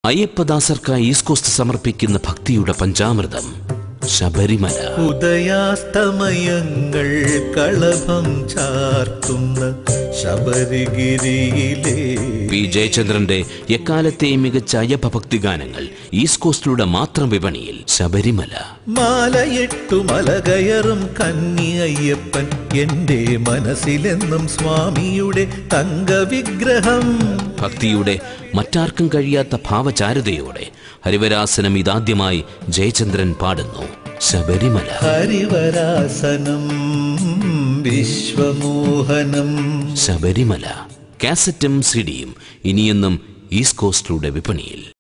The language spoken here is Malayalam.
അയ്യപ്പദാസർക്കായി ഈസ്റ്റ് കോസ്റ്റ് സമർപ്പിക്കുന്ന ഭക്തിയുടെ പഞ്ചാമൃതം ശബരിമല ഉദയാസ്തമയങ്ങൾ കളഭം ചാർത്തുന്ന ശബരിഗിരിയിലെ പി ജയചന്ദ്രന്റെ എക്കാലത്തെയും മികച്ച അയ്യപ്പ ഭക്തി ഗാനങ്ങൾ ഈസ്റ്റ് കോസ്റ്റിലൂടെ മാത്രം വിപണിയിൽ ശബരിമല മാലയിട്ടു മലകയറും കന്നി അയ്യപ്പൻ എന്റെ മനസ്സിലെന്നും സ്വാമിയുടെ തങ്കവിഗ്രഹം ഭക്തിയുടെ മറ്റാർക്കും കഴിയാത്ത ഭാവചാരുതയോടെ ഹരിവരാസനം ഇതാദ്യമായി ജയചന്ദ്രൻ പാടുന്നു ശബരിമല ഹരിവരാസനം വിശ്വമോഹനം ശബരിമല കാസറ്റും സിഡിയും ഇനിയെന്നും ഈസ്റ്റ് കോസ്റ്റിലൂടെ വിപണിയിൽ